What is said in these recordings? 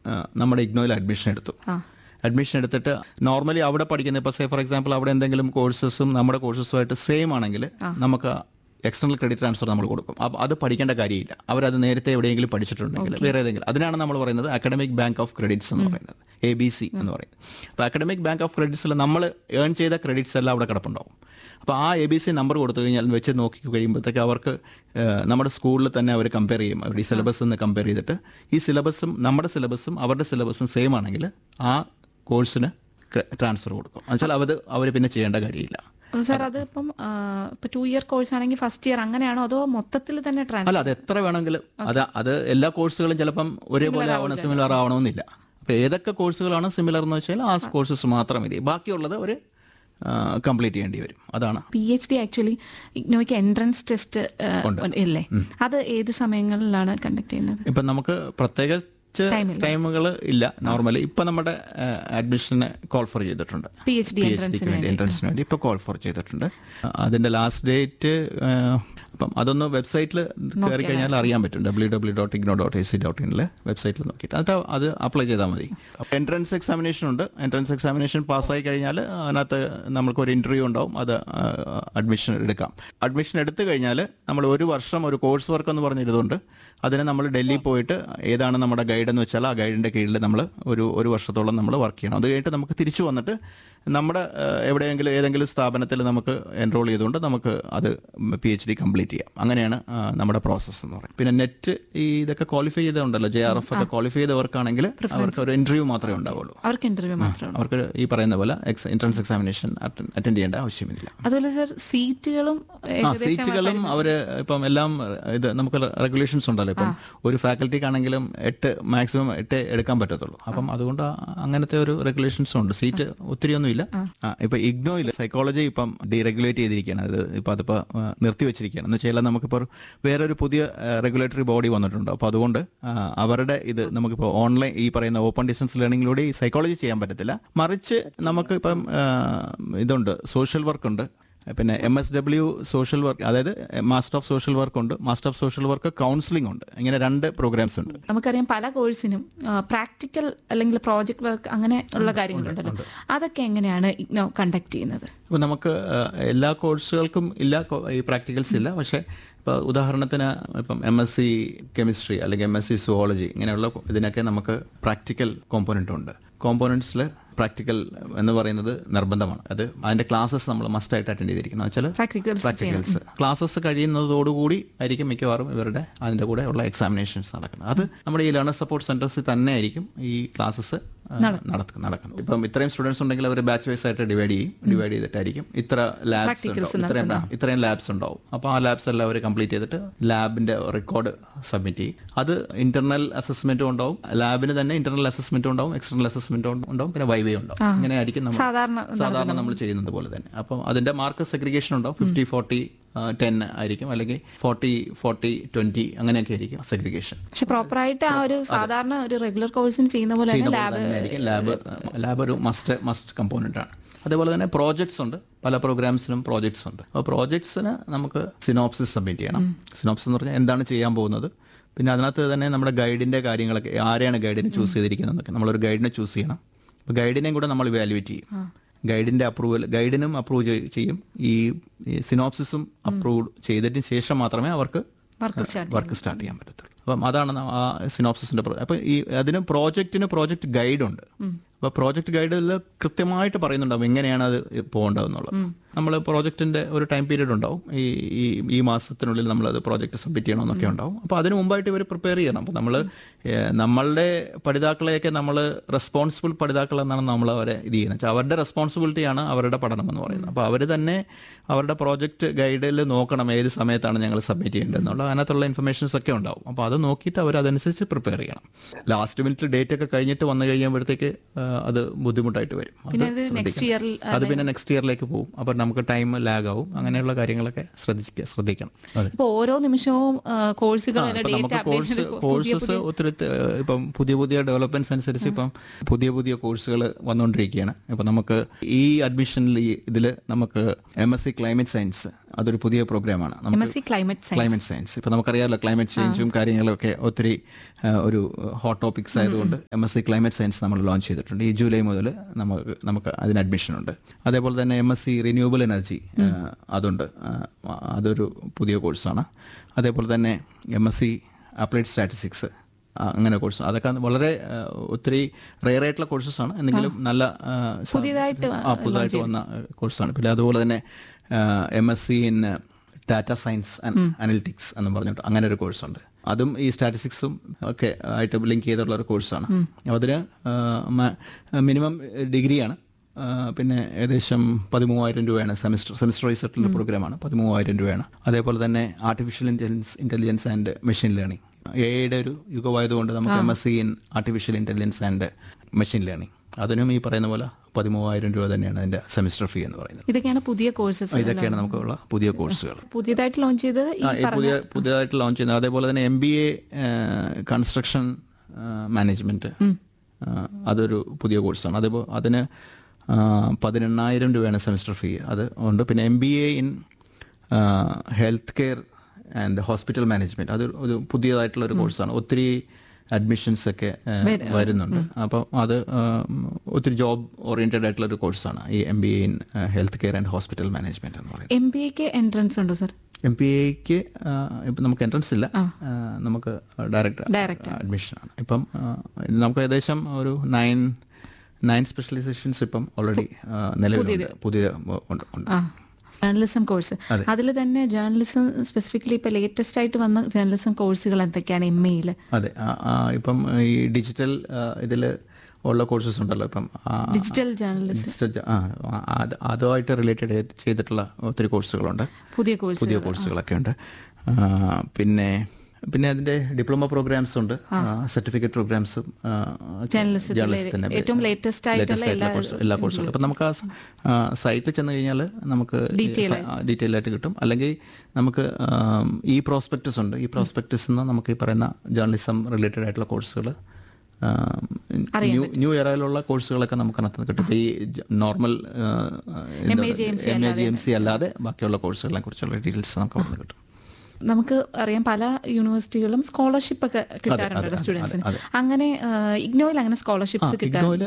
ആ, നമ്മുടെ ഇഗ്നോയിൽ അഡ്മിഷൻ എടുത്തു അഡ്മിഷൻ എടുത്തിട്ട് നോർമലി അവിടെ പഠിക്കുന്ന ഇപ്പോൾ സേ ഫോർ എക്സാമ്പിൾ അവിടെ എന്തെങ്കിലും കോഴ്സസും നമ്മുടെ കോഴ്സസുമായിട്ട് സെയിം ആണെങ്കിൽ നമുക്ക് എക്സ്റ്റർണൽ ക്രെഡിറ്റ് ട്രാൻസ്ഫർ നമ്മൾ കൊടുക്കും അപ്പോൾ അത് പഠിക്കേണ്ട കാര്യമില്ല അവരത് നേരത്തെ എവിടെയെങ്കിലും പഠിച്ചിട്ടുണ്ടെങ്കിൽ വേറെ ഏതെങ്കിലും അതിനാണ് നമ്മൾ പറയുന്നത് അക്കാഡമിക് ബാങ്ക് ഓഫ് ക്രെഡിറ്റ്സ് എന്ന് പറയുന്നത് എ ബി സി എന്ന് പറയുന്നത് അപ്പോൾ അക്കാഡമിക് ബാങ്ക് ഓഫ് ക്രെഡിറ്റ്സിൽ നമ്മൾ ഏൺ ചെയ്ത ക്രെഡിറ്റ്സ് എല്ലാം അവിടെ കിടപ്പുണ്ടാവും അപ്പോൾ ആ എ ബി സി നമ്പർ കൊടുത്തു കഴിഞ്ഞാൽ വെച്ച് നോക്കി കഴിയുമ്പോഴത്തേക്ക് അവർക്ക് ഏഹ്, നമ്മുടെ സ്കൂളിൽ തന്നെ അവർ കമ്പയർ ചെയ്യും അവർ ഈ സിലബസ് നിന്ന് കമ്പയർ ചെയ്തിട്ട് ഈ സിലബസും നമ്മുടെ സിലബസും അവരുടെ സിലബസും സെയിം ആണെങ്കിൽ ആ കോഴ്സിന് ട്രാൻസ്ഫർ കൊടുക്കും എന്നുവെച്ചാൽ അത് അവർ പിന്നെ ചെയ്യേണ്ട കാര്യമില്ല സാർ അത് ഇപ്പം ആ, ഇപ്പൊ ടു ഇയർ കോഴ്സ് ആണെങ്കിൽ ഫസ്റ്റ് ഇയർ അങ്ങനെയാണോ അതോ മൊത്തത്തിൽ തന്നെ ട്രാൻസ്ഫർ അല്ല അത് എത്ര വേണമെങ്കിലും അത് അത് എല്ലാ കോഴ്സുകളും ചിലപ്പം ഒരേപോലെ ആവണം സിമിലർ ആവണമെന്നില്ല അപ്പോൾ ഏതൊക്കെ കോഴ്സുകളാണ് സിമിലർ എന്ന് വെച്ചാൽ ആ കോഴ്സസ് മാത്രം മതി ബാക്കിയുള്ളത് ഒരു കംപ്ലീറ്റ് ചെയ്യേണ്ടി വരും അതാണ് പി എച്ച് ഡി ആക്ച്വലി ഇഗ്നോയ്ക്ക് എൻട്രൻസ് ടെസ്റ്റ് ഇല്ലേ അത് ഏത് സമയങ്ങളിലാണ് കണ്ടക്ട് ചെയ്യുന്നത് ഇപ്പം നമുക്ക് പ്രത്യേകിച്ച് ടൈമുകൾ ഇല്ല നോർമലി ഇപ്പം നമ്മുടെ അഡ്മിഷന് കോൾ ഫോർ ചെയ്തിട്ടുണ്ട് P H D P H ഡിക്ക് വേണ്ടി എൻട്രൻസിന് വേണ്ടി ഇപ്പോൾ കോൾ ഫോർ ചെയ്തിട്ടുണ്ട് അതിന്റെ ലാസ്റ്റ് ഡേറ്റ് അപ്പം അതൊന്ന് വെബ്സൈറ്റിൽ കയറി കഴിഞ്ഞാൽ അറിയാൻ പറ്റും W W dot IGNOU dot A C dot ഇനിൽ വെബ്സൈറ്റിൽ നോക്കിയിട്ട് എന്നിട്ട് അത് അപ്ലൈ ചെയ്താൽ മതി എൻട്രൻസ് എക്സാമിനേഷൻ ഉണ്ട് എൻട്രൻസ് എക്സാമിനേഷൻ പാസ്സായി കഴിഞ്ഞാൽ അതിനകത്ത് നമുക്ക് ഒരു ഇന്റർവ്യൂ ഉണ്ടാവും അത് അഡ്മിഷൻ എടുക്കാം അഡ്മിഷൻ എടുത്തു കഴിഞ്ഞാൽ നമ്മൾ ഒരു വർഷം ഒരു കോഴ്സ് വർക്ക് എന്ന് പറഞ്ഞിരുന്നുണ്ട് അതിന് നമ്മൾ ഡൽഹി പോയിട്ട് ഏതാണ് നമ്മുടെ ഗൈഡ് എന്ന് വെച്ചാൽ ആ ഗൈഡിന്റെ കീഴിൽ നമ്മൾ ഒരു ഒരു വർഷത്തോളം നമ്മൾ വർക്ക് ചെയ്യണം അത് കഴിഞ്ഞിട്ട് നമുക്ക് തിരിച്ചു വന്നിട്ട് നമ്മുടെ ഏഹ്, എവിടെയെങ്കിലും ഏതെങ്കിലും സ്ഥാപനത്തിൽ നമുക്ക് എൻറോൾ ചെയ്തുകൊണ്ട് നമുക്ക് അത് പി എച്ച് ഡി കംപ്ലീറ്റ് ചെയ്യാം അങ്ങനെയാണ് ആ, നമ്മുടെ പ്രോസസ്സ് എന്ന് പറയുന്നത് പിന്നെ നെറ്റ് ഈ ഇതൊക്കെ ക്വാളിഫൈ ചെയ്തുണ്ടല്ലോ ജെ ആർ എഫ് ഒക്കെ ക്വാളിഫൈ ചെയ്തവർക്കാണെങ്കിൽ അവർക്ക് ഒരു ഇന്റർവ്യൂ മാത്രമേ ഉണ്ടാവുള്ളൂ അവർക്ക് ഇന്റർവ്യൂ മാത്രമാണ് അവർക്ക് ഈ പറയുന്ന പോലെ എൻട്രൻസ് എക്സാമിനേഷൻ അറ്റൻഡ് ചെയ്യേണ്ട ആവശ്യമില്ല അതുപോലെ സാർ സീറ്റുകളും ആ സീറ്റുകളും അവര് ഇപ്പം എല്ലാം ഇത് നമുക്ക് റെഗുലേഷൻസ് ഉണ്ടല്ലോ ഇപ്പം ഒരു ഫാക്കൽറ്റിക്കാണെങ്കിലും എട്ട് മാക്സിമം എട്ട് എടുക്കാൻ പറ്റത്തുള്ളൂ അപ്പം അതുകൊണ്ട് ആ- അങ്ങനത്തെ ഒരു റെഗുലേഷൻസ് ഉണ്ട് സീറ്റ് ഒത്തിരി ഒന്നും ഇല്ല ആ, ഇപ്പൊ ഇഗ്നോയിൽ സൈക്കോളജി ഇപ്പം ഡീറെഗുലേറ്റ് ചെയ്തിരിക്കുകയാണ് അത് ഇപ്പൊ അതിപ്പോ ആ, നിർത്തി വെച്ചിരിക്കുകയാണ് എന്ന് വെച്ചാൽ നമുക്കിപ്പോൾ വേറൊരു പുതിയ റെഗുലേറ്ററി ബോഡി വന്നിട്ടുണ്ട് അപ്പോൾ അതുകൊണ്ട് ആ, അവരുടെ ഇത് നമുക്കിപ്പോൾ ഓൺലൈൻ ഈ പറയുന്ന ഓപ്പൺ ഡിസ്റ്റൻസ് ലേണിംഗിലൂടെ ഈ സൈക്കോളജി ചെയ്യാൻ പറ്റത്തില്ല മറിച്ച് നമുക്ക് ഇപ്പം ആ, ഇതുണ്ട് സോഷ്യൽ വർക്ക് ഉണ്ട് പിന്നെ M S W social work അതായത് മാസ്റ്റർ ഓഫ് സോഷ്യൽ വർക്ക് ഉണ്ട് master of social work counselling ഉണ്ട് ഇങ്ങനെ രണ്ട് പ്രോഗ്രാംസ് ഉണ്ട് നമുക്കറിയാം പല കോഴ്സിനും പ്രാക്ടിക്കൽ അല്ലെങ്കിൽ പ്രോജക്ട് വർക്ക് അങ്ങനെ ഉള്ള കാര്യങ്ങളുണ്ടല്ലോ അതൊക്കെ എങ്ങനെയാണ് ഇഗ്നോ കണ്ടക്ട് ചെയ്യുന്നത് ഇപ്പം നമുക്ക് ആ, എല്ലാ കോഴ്സുകൾക്കും ഇല്ല കോ- ഈ പ്രാക്ടിക്കൽസ് ഇല്ല പക്ഷേ ഇപ്പോൾ ഉദാഹരണത്തിന് ഇപ്പം എം എസ് സി കെമിസ്ട്രി അല്ലെങ്കിൽ എം എസ് സി സുവോളജി ഇങ്ങനെയുള്ള ഇതിനൊക്കെ നമുക്ക് പ്രാക്ടിക്കൽ കോമ്പോണൻ്റ് ഉണ്ട് കോമ്പോണൻസിൽ പ്രാക്ടിക്കൽ എന്ന് പറയുന്നത് നിർബന്ധമാണ് അത് അതിന്റെ ക്ലാസ്സസ് നമ്മൾ മസ്റ്റ് ആയിട്ട് അറ്റൻഡ് ചെയ്തിരിക്കണം വെച്ചാൽ പ്രാക്ടിക്കൽസ് പ്രാക്ടിക്കൽസ് ക്ലാസ്സസ് കഴിയുന്നതോടുകൂടി ആയിരിക്കും മിക്കവാറും ഇവരുടെ അതിന്റെ കൂടെ ഉള്ള എക്സാമിനേഷൻസ് നടക്കുന്നത് അത് നമ്മുടെ ഈ ലേണർ സപ്പോർട്ട് സെന്റേഴ്സിൽ തന്നെ ആയിരിക്കും ഈ ക്ലാസ്സസ് നടക്കുന്നത് നടക്കുന്നത് ഇപ്പം ഇത്രയും സ്റ്റുഡൻസ് ഉണ്ടെങ്കിൽ അവർ ബാച്ച് വൈസ് ആയിട്ട് ഡിവൈഡ് ചെയ്യും ഡിവൈഡ് ചെയ്തിട്ടായിരിക്കും ഇത്ര ലാബ്സ് ഇത്രയും ഇത്രയും ലാബ്സ് ഉണ്ടാവും അപ്പോൾ ആ ലാബ്സ് എല്ലാം അവർ കംപ്ലീറ്റ് ചെയ്തിട്ട് ലാബിന്റെ റെക്കോർഡ് സബ്മിറ്റ് ചെയ്യും അത് ഇന്റർണൽ അസസ്മെന്റും ഉണ്ടാവും ലാബിന് തന്നെ ഇന്റർണൽ അസസ്മെന്റും ഉണ്ടാവും എക്സ്റ്റർണൽ അസസ്മെന്റും ഉണ്ടാവും പിന്നെ വൈവേ ഉണ്ടാവും ഇങ്ങനെ ആയിരിക്കും നമ്മൾ സാധാരണ സാധാരണ നമ്മൾ ചെയ്യുന്നത് പോലെ തന്നെ അപ്പം അതിന്റെ മാർക്ക് സെഗ്രിഗേഷൻ ഉണ്ടാവും ഫിഫ്റ്റി ഫോർട്ടി ടെൻ ആയിരിക്കും അല്ലെങ്കിൽ ഫോർട്ടി ഫോർട്ടി ട്വന്റി അങ്ങനെയൊക്കെ ആയിരിക്കും സെഗ്രിഗേഷൻ പക്ഷെ പ്രോപ്പറായിട്ട് ആ ഒരു സാധാരണ ഒരു റെഗുലർ കോഴ്സിന് ചെയ്യുന്ന പോലെ തന്നെ ലാബ് ആയിരിക്കും ലാബ് ലാബ് ഒരു മസ്റ്റ് മസ്റ്റ് കമ്പോണന്റ് ആണ് അതേപോലെ തന്നെ പ്രോജക്ട്സ് ഉണ്ട് പല പ്രോഗ്രാംസിനും പ്രോജക്ട്സ് ഉണ്ട് അപ്പോൾ പ്രോജക്ട്സിന് നമുക്ക് സിനോപ്സിസ് സബ്മിറ്റ് ചെയ്യണം സിനോപ്സിസ് എന്ന് പറഞ്ഞാൽ എന്താണ് ചെയ്യാൻ പോകുന്നത് പിന്നെ അതിനകത്ത് തന്നെ നമ്മുടെ ഗൈഡിന്റെ കാര്യങ്ങളൊക്കെ ആരെയാണ് ഗൈഡിനെ ചൂസ് ചെയ്തിരിക്കുന്നതൊക്കെ നമ്മളൊരു ഗൈഡിനെ ചൂസ് ചെയ്യണം അപ്പോൾ ഗൈഡിനെയും കൂടെ നമ്മൾ ഇവാലുവേറ്റ് ചെയ്യും ഗൈഡിന്റെ അപ്രൂവൽ ഗൈഡിനും അപ്രൂവ് ചെയ്യും ഈ സിനോപ്സിസും അപ്രൂവ് ചെയ്തതിന് ശേഷം മാത്രമേ അവർക്ക് വർക്ക് സ്റ്റാർട്ട് വർക്ക് സ്റ്റാർട്ട് ചെയ്യാൻ പറ്റത്തുള്ളൂ അപ്പം അതാണ് ന- ആ സിനോപ്സിന്റെ അപ്പൊ ഈ അതിന് പ്രോജക്റ്റിന് പ്രോജക്റ്റ് ഗൈഡ് ഉണ്ട് അപ്പൊ പ്രോജക്റ്റ് ഗൈഡിൽ കൃത്യമായിട്ട് പറയുന്നുണ്ടാവും എങ്ങനെയാണ് അത് പോകേണ്ടതെന്നുള്ളത് നമ്മൾ പ്രോജക്റ്റിന്റെ ഒരു ടൈം പീരീഡ് ഉണ്ടാവും ഈ ഈ ഈ മാസത്തിനുള്ളിൽ നമ്മൾ അത് പ്രോജക്റ്റ് സബ്മിറ്റ് ചെയ്യണമെന്നൊക്കെ ഉണ്ടാവും അപ്പോൾ അതിന് മുമ്പായിട്ട് ഇവർ പ്രിപ്പയർ ചെയ്യണം അപ്പോൾ നമ്മൾ നമ്മളുടെ പഠിതാക്കളെയൊക്കെ നമ്മൾ റെസ്പോൺസിബിൾ പഠിതാക്കൾ എന്നാണ് നമ്മൾ അവരെ ഇത് ചെയ്യുന്നത് വെച്ചാൽ അവരുടെ റെസ്പോൺസിബിലിറ്റിയാണ് അവരുടെ പഠനം എന്ന് പറയുന്നത് അപ്പോൾ അവർ തന്നെ അവരുടെ പ്രോജക്റ്റ് ഗൈഡിൽ നോക്കണം ഏത് സമയത്താണ് ഞങ്ങൾ സബ്മിറ്റ് ചെയ്യേണ്ടത് എന്നുള്ള അതിനകത്തുള്ള ഇൻഫർമേഷൻസ് ഒക്കെ ഉണ്ടാവും അപ്പോൾ അത് നോക്കിയിട്ട് അവർ അതനുസരിച്ച് പ്രിപ്പയർ ചെയ്യണം ലാസ്റ്റ് മിനിറ്റ് ഡേറ്റ് ഒക്കെ കഴിഞ്ഞിട്ട് വന്നു കഴിയുമ്പോഴത്തേക്ക് ആ, അത് ബുദ്ധിമുട്ടായിട്ട് വരും അത് പിന്നെ അത് നെക്സ്റ്റ് ശ്രദ്ധിക്കണം. ഇയറിൽ അത് പിന്നെ നെക്സ്റ്റ് ഇയറിലേക്ക് പോകും അപ്പോൾ നമുക്ക് ടൈം ലാഗ് ആവും അങ്ങനെയുള്ള കാര്യങ്ങളൊക്കെ ശ്രദ്ധിക്കുക ശ്രദ്ധിക്കണം അതെ ഇപ്പൊ ഓരോ നിമിഷവും കോഴ്സുകൾ ഇപ്പൊ നമുക്ക് കോഴ്സ് കോഴ്സസ് ഒത്തിരി ത- ഇപ്പം പുതിയ പുതിയ ഡെവലപ്മെന്റ്സ് അനുസരിച്ച് ഇപ്പം പുതിയ പുതിയ കോഴ്സുകൾ വന്നുകൊണ്ടിരിക്കുകയാണ് ഇപ്പം നമുക്ക് ഈ അഡ്മിഷനിൽ ഇതിൽ നമുക്ക് M S C climate science അതൊരു പുതിയ പ്രോഗ്രാമാണ് M S C climate science climate science ഇപ്പൊ നമുക്കറിയാമല്ലോ ക്ലൈമറ്റ് ചേഞ്ചും കാര്യങ്ങളൊക്കെ ഒത്തിരി ആ, ഒരു ഹോട്ട് ടോപ്പിക്സ് ആയതുകൊണ്ട് M S C climate science നമ്മൾ ലോഞ്ച് ചെയ്തിട്ടുണ്ട് ഈ ജൂലൈ മുതൽ നമുക്ക് നമുക്ക് അതിന് അഡ്മിഷൻ ഉണ്ട് അതേപോലെ തന്നെ M S C renewable energy അതുണ്ട് ആ, അതൊരു പുതിയ കോഴ്സാണ് അതേപോലെ തന്നെ M S C applied statistics അങ്ങനെ കോഴ്സ് അതൊക്കെ വളരെ ആ, ഒത്തിരി റെയർ ആയിട്ടുള്ള കോഴ്സസ് ആണ് എന്തെങ്കിലും നല്ല ആ, സ- പുതിയതായിട്ട് ആ പുതുതായിട്ട് വന്ന കോഴ്സാണ് പിന്നെ അതുപോലെ തന്നെ M S C in data science and analytics എന്ന് പറഞ്ഞിട്ട് അങ്ങനെ ഒരു കോഴ്സുണ്ട് അതും ഈ സ്റ്റാറ്റിസ്റ്റിക്സും ഒക്കെ ആയിട്ട് ലിങ്ക് ചെയ്തിട്ടുള്ള ഒരു കോഴ്സാണ് അപ്പോൾ അതിന് മിനിമം ഡിഗ്രിയാണ് ആ, പിന്നെ ഏകദേശം പതിമൂവായിരം രൂപയാണ് സെമിസ്റ്റർ സെമിസ്റ്റർ വൈസ് ആയിട്ടുള്ള പ്രോഗ്രാമാണ് പതിമൂവായിരം രൂപയാണ് അതേപോലെ തന്നെ artificial intelligence intelligence and machine learning എയുടെ ഒരു യുഗമായതുകൊണ്ട് നമുക്ക് M S C in artificial intelligence and machine learning അതിനും ഈ പറയുന്ന പോലെ പതിമൂവായിരം രൂപ തന്നെയാണ് അതിൻ്റെ സെമിസ്റ്റർ ഫീ എന്ന് പറയുന്നത് ഇതൊക്കെയാണ് പുതിയ കോഴ്സസ് ഇതൊക്കെയാണ് നമുക്കുള്ള പുതിയ കോഴ്സുകൾ പുതിയതായിട്ട് ലോഞ്ച് ചെയ്തത് ഈ ആ, ഈ പുതിയ പുതിയതായിട്ട് ലോഞ്ച് ചെയ്യുന്നത് അതേപോലെ തന്നെ M B A construction management അതൊരു പുതിയ കോഴ്സാണ് അതേപോലെ അതിന് ആ, പതിനെണ്ണായിരം രൂപയാണ് സെമിസ്റ്റർ ഫീ അത് ഉണ്ട് പിന്നെ M B A in health care and hospital management അത് ഒരു പുതിയതായിട്ടുള്ള ഒരു കോഴ്സാണ് ഒത്തിരി അഡ്മിഷൻസ് ഒക്കെ ആ, വരുന്നുണ്ട് അപ്പം അത് ആ, ഒത്തിരി ജോബ് ഓറിയന്റഡ് ആയിട്ടുള്ള ഒരു കോഴ്സാണ് ഈ M B A in health care and hospital management എന്ന് പറയുന്നത് എം ബി എക്ക് എൻട്രൻസ് ഉണ്ടോ സർ എം പി എക്ക് ഇപ്പം നമുക്ക് എൻട്രൻസ് ഇല്ല ആ, നമുക്ക് ഡയറക്റ്റ് Direct അഡ്മിഷൻ ആണ് ഇപ്പം ആ, നമുക്ക് ഏകദേശം ഒരു നയൻ നയൻ സ്പെഷ്യലൈസേഷൻസ് ഇപ്പം ഓൾറെഡി നിലവിലുണ്ട് പുതിയ ഉണ്ട് ഉണ്ട് ആ ജേർണലിസം കോഴ്സ് അതിൽ തന്നെ ജേർണലിസം സ്പെസിഫിക്കലി ഇപ്പൊ ലേറ്റസ്റ്റ് ആയിട്ട് വന്ന ജേർണലിസം കോഴ്സുകൾ എന്തൊക്കെയാണ് എം എയിൽ അതെ ആ, ആ, ഇപ്പം ഈ ഡിജിറ്റൽ ഇതിൽ ഉള്ള കോഴ്സസ് ഉണ്ടല്ലോ ഇപ്പം ആ, ഡിജിറ്റൽ ജേർണലിസം digital ജ- ആ, ആ, അത് അതുമായിട്ട് റിലേറ്റഡ് ചെയ്തിട്ടുള്ള ഒത്തിരി കോഴ്സുകളുണ്ട് പുതിയ കോഴ്സ് പുതിയ കോഴ്സുകളൊക്കെ ഉണ്ട് ആ, പിന്നെ പിന്നെ അതിന്റെ ഡിപ്ലോമ പ്രോഗ്രാംസ് ഉണ്ട് സർട്ടിഫിക്കറ്റ് പ്രോഗ്രാംസും Journalism ത്തിലെ ഏറ്റവും latest ആയിട്ടുള്ള എല്ലാ എല്ലാ കോഴ്സുകളും അപ്പം നമുക്ക് ആ സൈറ്റിൽ ചെന്ന് കഴിഞ്ഞാൽ നമുക്ക് ഡീറ്റെയിൽ ആയിട്ട് കിട്ടും അല്ലെങ്കിൽ നമുക്ക് ആം, ഈ പ്രോസ്പെക്ടസ് ഉണ്ട് ഈ പ്രോസ്പെക്ടസ് നിന്ന് നമുക്ക് ഈ പറയുന്ന ജേർണലിസം റിലേറ്റഡ് ആയിട്ടുള്ള കോഴ്സുകൾ ന്യൂ ന്യൂ ഇയറയിലുള്ള കോഴ്സുകളൊക്കെ നമുക്ക് അതിനകത്ത് കിട്ടും ഇപ്പൊ ഈ normal M A G M C അല്ലാതെ ബാക്കിയുള്ള കോഴ്സുകളെ കുറിച്ചുള്ള ഡീറ്റെയിൽസ് നമുക്ക് അവിടെ നിന്ന് കിട്ടും നമുക്ക് അറിയാം പല യൂണിവേഴ്സിറ്റികളും സ്കോളർഷിപ്പ് ഒക്കെ കിട്ടാറുണ്ടല്ലോ സ്റ്റുഡൻസിന് അങ്ങനെ ഇഗ്നോയിൽ അങ്ങനെ സ്കോളർഷിപ്സ് കിട്ടാൻ ഇഗ്നോയിൽ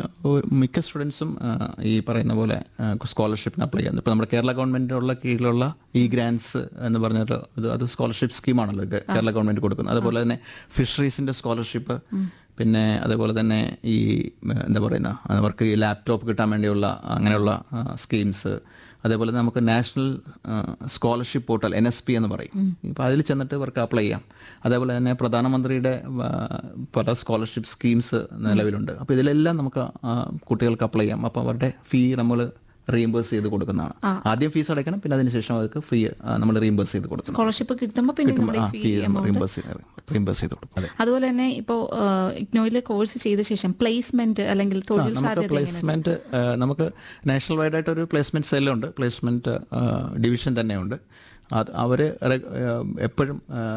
മിക്ക സ്റ്റുഡൻസും ഈ പറയുന്ന പോലെ സ്കോളർഷിപ്പിന് അപ്ലൈ ചെയ്യുന്നത് ഇപ്പോൾ നമ്മുടെ കേരള ഗവൺമെന്റിനുള്ള കീഴിലുള്ള ഈ ഗ്രാൻസ് എന്ന് പറഞ്ഞത് അത് അത് സ്കോളർഷിപ്പ് സ്കീമാണല്ലോ ഇത് കേരള ഗവൺമെന്റ് കൊടുക്കുന്നത് അതുപോലെ തന്നെ ഫിഷറീസിന്റെ സ്കോളർഷിപ്പ് പിന്നെ അതേപോലെ തന്നെ ഈ ഉം, എന്താ പറയുന്ന അവർക്ക് ഈ ലാപ്ടോപ്പ് കിട്ടാൻ വേണ്ടിയുള്ള അങ്ങനെയുള്ള സ്കീംസ് അതേപോലെ നമുക്ക് national scholarship portal N S P എന്ന് പറയും ഇപ്പം അതിൽ ചെന്നിട്ട് ഇവർക്ക് അപ്ലൈ ചെയ്യാം അതേപോലെ തന്നെ പ്രധാനമന്ത്രിയുടെ ആ, പല സ്കോളർഷിപ്പ് സ്കീംസ് നിലവിലുണ്ട് അപ്പോൾ ഇതിലെല്ലാം നമുക്ക് ആ, കുട്ടികൾക്ക് അപ്ലൈ ചെയ്യാം അപ്പോൾ അവരുടെ ഫീ നമ്മൾ റീഇംബേഴ്സ് ചെയ്ത് കൊടുക്കുന്നതാണ് ആദ്യം ഫീസ് അടയ്ക്കണം പിന്നെ അതിനുശേഷം അവർക്ക് ഫീ നമ്മൾ റീഇംബേഴ്സ് ചെയ്ത് കൊടുക്കണം സ്കോളർഷിപ്പ് കിട്ടുമ്പോൾ പിന്നെ നമ്മുടെ ആ ഫീ ഫീ റീഇംബേഴ്സ് റീഇംബേഴ്സ് ചെയ്ത് കൊടുക്കും അതെ അതുപോലെ തന്നെ ഇപ്പോൾ ഇഗ്നോയിൽ കോഴ്സ് ചെയ്ത ശേഷം പ്ലേസ്മെന്റ് അല്ലെങ്കിൽ തൊഴിൽ നമുക്ക് സാധ്യത എങ്ങനെ പ്ലേസ്മെന്റ് നമുക്ക് നാഷണൽ വൈഡ് ആയിട്ട് ഒരു പ്ലേസ്മെന്റ് സെല്ലുണ്ട് പ്ലേസ്മെന്റ് ഡിവിഷൻ തന്നെയുണ്ട് അത് അവർ എപ്പോഴും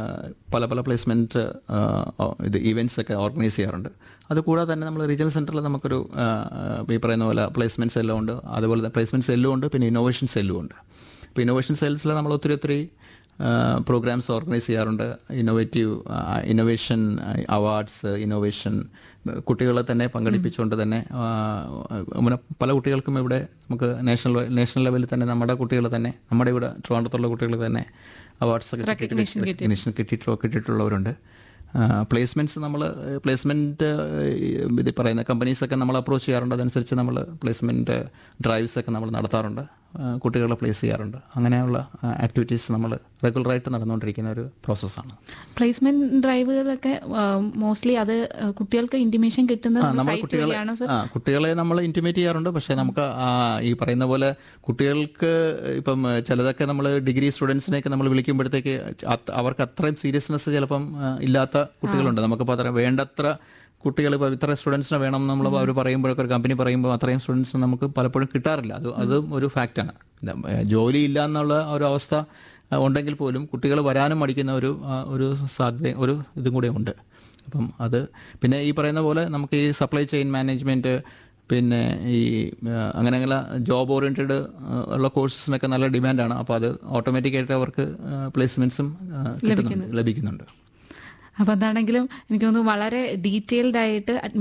പല പല പ്ലേസ്മെന്റ് ഇത് ഈവെൻറ്റ്സ് ഒക്കെ ഓർഗനൈസ് ചെയ്യാറുണ്ട് അതുകൂടാതെ തന്നെ നമ്മൾ റീജിയണൽ സെൻറ്ററിൽ നമുക്കൊരു ആ, ഈ പറയുന്ന പോലെ പ്ലേസ്മെന്റ് സെല്ലും ഉണ്ട് അതുപോലെ തന്നെ പ്ലേസ്മെന്റ് സെല്ലും ഉണ്ട് പിന്നെ ഇന്നോവേഷൻ സെല്ലും ഉണ്ട് ഇപ്പോൾ ഇന്നോവേഷൻ സെൽസിൽ നമ്മൾ ഒത്തിരി ഒത്തിരി പ്രോഗ്രാംസ് ഓർഗനൈസ് ചെയ്യാറുണ്ട് ഇന്നോവേറ്റീവ് ഇന്നോവേഷൻ അവാർഡ്സ് ഇന്നോവേഷൻ കുട്ടികളെ തന്നെ പങ്കെടുപ്പിച്ചുകൊണ്ട് തന്നെ ആ, അങ്ങനെ പല കുട്ടികൾക്കും ഇവിടെ നമുക്ക് നാഷണൽ നാഷണൽ ലെവലിൽ തന്നെ നമ്മുടെ കുട്ടികൾ തന്നെ നമ്മുടെ ഇവിടെ ട്രിവാൻഡ്രത്തുള്ള കുട്ടികൾ തന്നെ അവാർഡ്സ് ഒക്കെ Recognition റെക്കഗ്നേഷൻ കിട്ടിയിട്ടുള്ള കിട്ടിയിട്ടുള്ളവരുണ്ട് പ്ലേസ്മെന്റ്സ് നമ്മൾ പ്ലേസ്മെന്റ് ഇത് പറയുന്ന കമ്പനീസൊക്കെ നമ്മൾ അപ്രോച്ച് ചെയ്യാറുണ്ട് അതനുസരിച്ച് നമ്മൾ പ്ലേസ്മെന്റ് ഡ്രൈവ്സ് ഒക്കെ നമ്മൾ നടത്താറുണ്ട് ആ, കുട്ടികളെ പ്ലേസ് ചെയ്യാറുണ്ട് അങ്ങനെയുള്ള ആക്ടിവിറ്റീസ് നമ്മൾ റെഗുലറായിട്ട് നടന്നുകൊണ്ടിരിക്കുന്ന ഒരു പ്രോസസ്സാണ് പ്ലേസ്മെന്റ് ഡ്രൈവുകളൊക്കെ മോസ്റ്റ്ലി അത് ആ, കുട്ടികൾക്ക് ഇന്റിമേഷൻ കിട്ടുന്നത് നമ്മൾ സൈറ്റ് കുട്ടികളെ വഴിയാണോ സർ ആ കുട്ടികളെ നമ്മൾ ഇന്റിമേറ്റ് ചെയ്യാറുണ്ട് പക്ഷേ നമുക്ക് ആ, ഈ പറയുന്ന പോലെ കുട്ടികൾക്ക് ഇപ്പം ചിലതൊക്കെ നമ്മൾ ഡിഗ്രി സ്റ്റുഡൻസിനെയൊക്കെ നമ്മൾ വിളിക്കുമ്പോഴത്തേക്ക് അത് അവർക്ക് അത്രയും സീരിയസ്നെസ് ചിലപ്പം ആ, ഇല്ലാത്ത കുട്ടികളുണ്ട് നമുക്കിപ്പോൾ അത്ര വേണ്ടത്ര കുട്ടികൾ ഇപ്പോൾ ഇത്ര സ്റ്റുഡൻസിനെ വേണം നമ്മൾ അവർ പറയുമ്പോഴൊക്കെ ഒരു കമ്പനി പറയുമ്പോൾ അത്രയും സ്റ്റുഡൻസ് നമുക്ക് പലപ്പോഴും കിട്ടാറില്ല അത് അതും ഒരു ഫാക്റ്റാണ് ജോലി ഇല്ല എന്നുള്ള ഒരു അവസ്ഥ ആ, ഉണ്ടെങ്കിൽ പോലും കുട്ടികൾ വരാനും മടിക്കുന്ന ഒരു ആ, ഒരു സാധ്യത ഒരു ഇതും കൂടെ ഉണ്ട് അപ്പം അത് പിന്നെ ഈ പറയുന്ന പോലെ നമുക്ക് ഈ സപ്ലൈ ചെയിൻ മാനേജ്മെന്റ് പിന്നെ ഈ ആ, അങ്ങനെ അങ്ങനെ ജോബ് ഓറിയൻറ്റഡ് ഉള്ള കോഴ്സസിനൊക്കെ നല്ല ഡിമാൻഡാണ് അപ്പോൾ അത് ഓട്ടോമാറ്റിക്കായിട്ട് അവർക്ക് പ്ലേസ്മെൻറ്റ്സും ലഭിക്കുന്നുണ്ട് അപ്പൊ എന്താണെങ്കിലും എനിക്ക് തോന്നുന്നു വളരെ ഡീറ്റെയിൽഡ് ആയിട്ട്